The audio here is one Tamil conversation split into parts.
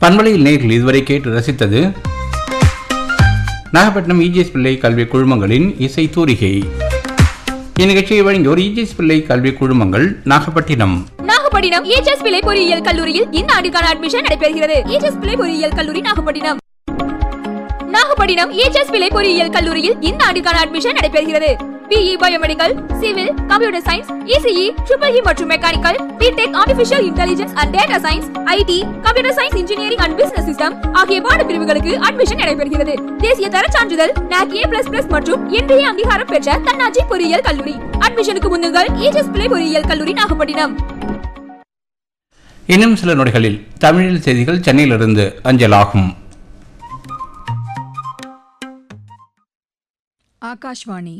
பண்பலையில் நேரில் இதுவரை கேட்டு ரசித்தது நாகப்பட்டினம் இஜிஎஸ் பிள்ளை கல்வி குழுமங்களின் இசை தூரிகை இந்நிகழ்ச்சியை வழங்கியோர் இஜிஎஸ் பிள்ளை கல்வி குழுமங்கள் நாகப்பட்டினம் நாகப்பட்டினம் ஏஜஸ் பிள்ளை பொறியியல் கல்லூரியில் இந்த ஆண்டுக்கான அட்மிஷன் நடைபெறுகிறது ஏஜஸ் பிள்ளை பொறியியல் கல்லூரி நாகப்பட்டினம் நாகப்பட்டினம் ஏஜஸ் பிள்ளை பொறியியல் கல்லூரியில் இந்த ஆண்டுக்கான அட்மிஷன் நடைபெறுகிறது BE biomedical civil computer science ECE triple E மற்றும் mechanical BTech artificial intelligence and data science IT computer science engineering and business system ஆகிய பாடப்பிரிவுகளுக்கு அட்மிஷன் நடைபெறுகிறது தேசிய தர சான்றிதழ் NAC A++ மற்றும் இன்றைய அங்கீகாரம் பெற்ற தன்னாட்சி பொறியியல் கல்லூரி அட்மிஷனுக்கு முன்னுங்கள் ஏஜஸ் பிள்ளை பொறியியல் கல்லூரி நாகப்பட்டினம் இன்னும் சில நொடிகளில் தமிழில் செய்திகள் சென்னையிலிருந்து அஞ்சலாகும் ஆகாஷ்வாணி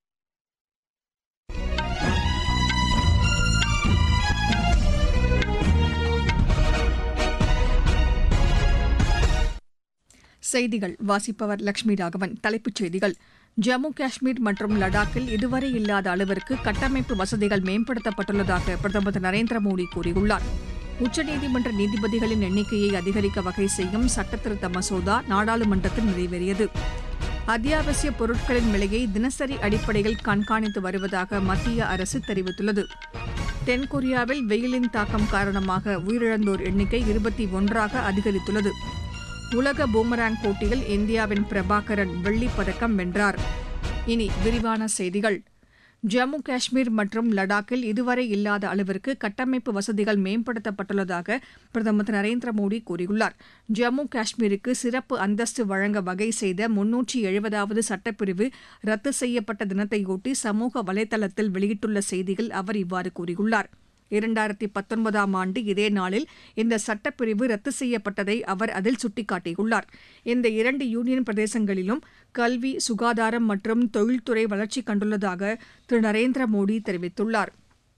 செய்திகள் வாசிப்பவர் லட்சுமி ராகவன் தலைப்புச் செய்திகள் ஜம்மு காஷ்மீர் மற்றும் லடாக்கில் இதுவரை இல்லாத அளவிற்கு கட்டமைப்பு வசதிகள் மேம்படுத்தப்பட்டுள்ளதாக பிரதமர் திரு நரேந்திர மோடி கூறியுள்ளார் உச்சநீதிமன்ற நீதிபதிகளின் எண்ணிக்கையை அதிகரிக்க வகை செய்யும் சட்டத்திருத்த மசோதா நாடாளுமன்றத்தில் நிறைவேறியது அத்தியாவசிய பொருட்களின் விலையை தினசரி அடிப்படையில் கண்காணித்து வருவதாக மத்திய அரசு தெரிவித்துள்ளது தென்கொரியாவில் வெயிலின் தாக்கம் காரணமாக உயிரிழந்தோர் எண்ணிக்கை இருபத்தி ஒன்றாக அதிகரித்துள்ளது உலக பூமராங் போட்டியில் இந்தியாவின் பிரபாகரன் வெள்ளிப் பதக்கம் வென்றார் இனி விரிவான செய்திகள் ஜம்மு காஷ்மீர் மற்றும் லடாக்கில் இதுவரை இல்லாத அளவிற்கு கட்டமைப்பு வசதிகள் மேம்படுத்தப்பட்டுள்ளதாக பிரதமர் திரு நரேந்திர மோடி கூறியுள்ளார் ஜம்மு காஷ்மீருக்கு சிறப்பு அந்தஸ்து வழங்க வகை செய்த முன்னூற்றி எழுபதாவது சட்டப்பிரிவு ரத்து செய்யப்பட்ட தினத்தையொட்டி சமூக வலைதளத்தில் வெளியிட்டுள்ள செய்தியில் அவர் இவ்வாறு கூறியுள்ளார் இரண்டாயிரத்தி பத்தொன்பதாம் ஆண்டு இதே நாளில் இந்த சட்டப்பிரிவு ரத்து செய்யப்பட்டதை அவர் அதில் சுட்டிக்காட்டியுள்ளார் இந்த இரண்டு யூனியன் பிரதேசங்களிலும் கல்வி சுகாதாரம் மற்றும் தொழில்துறை வளர்ச்சி கண்டுள்ளதாக திரு நரேந்திர மோடி தெரிவித்துள்ளார்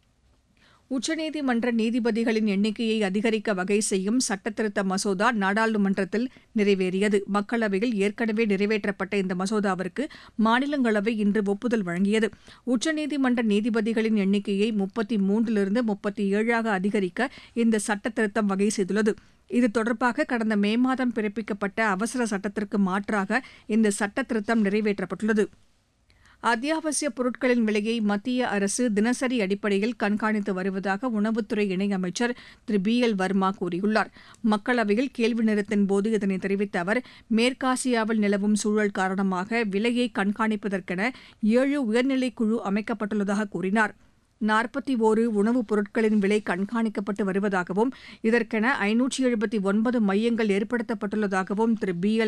உச்சநீதிமன்ற நீதிபதிகளின் எண்ணிக்கையை அதிகரிக்க வகை செய்யும் சட்டத்திருத்த மசோதா நாடாளுமன்றத்தில் நிறைவேறியது மக்களவையில் ஏற்கனவே நிறைவேற்றப்பட்ட இந்த மசோதாவிற்கு மாநிலங்களவை இன்று ஒப்புதல் வழங்கியது உச்சநீதிமன்ற நீதிபதிகளின் எண்ணிக்கையை முப்பத்தி மூன்றிலிருந்து முப்பத்தி ஏழாக அதிகரிக்க இந்த சட்டத்திருத்தம் வகை செய்துள்ளது இது தொடர்பாக கடந்த மே மாதம் பிறப்பிக்கப்பட்ட அவசர சட்டத்திற்கு மாற்றாக இந்த சட்டத்திருத்தம் நிறைவேற்றப்பட்டுள்ளது அத்தியாவசிய பொருட்களின் விலையை மத்திய அரசு தினசரி அடிப்படையில் கண்காணித்து வருவதாக உணவுத்துறை இணையமைச்சர் திரு பி எல் வர்மா கூறியுள்ளார் மக்களவையில் கேள்வி நேரத்தின் போது இதனை தெரிவித்த அவர் மேற்காசியாவில் நிலவும் சூழல் காரணமாக விலையை கண்காணிப்பதற்கென ஏழு உயர்நிலை குழு அமைக்கப்பட்டுள்ளதாக கூறினார் நாற்பத்தி ஓரு உணவுப் பொருட்களின் விலை கண்காணிக்கப்பட்டு வருவதாகவும் இதற்கென ஐநூற்றி எழுபத்தி ஒன்பது மையங்கள் ஏற்படுத்தப்பட்டுள்ளதாகவும் திரு பி எல்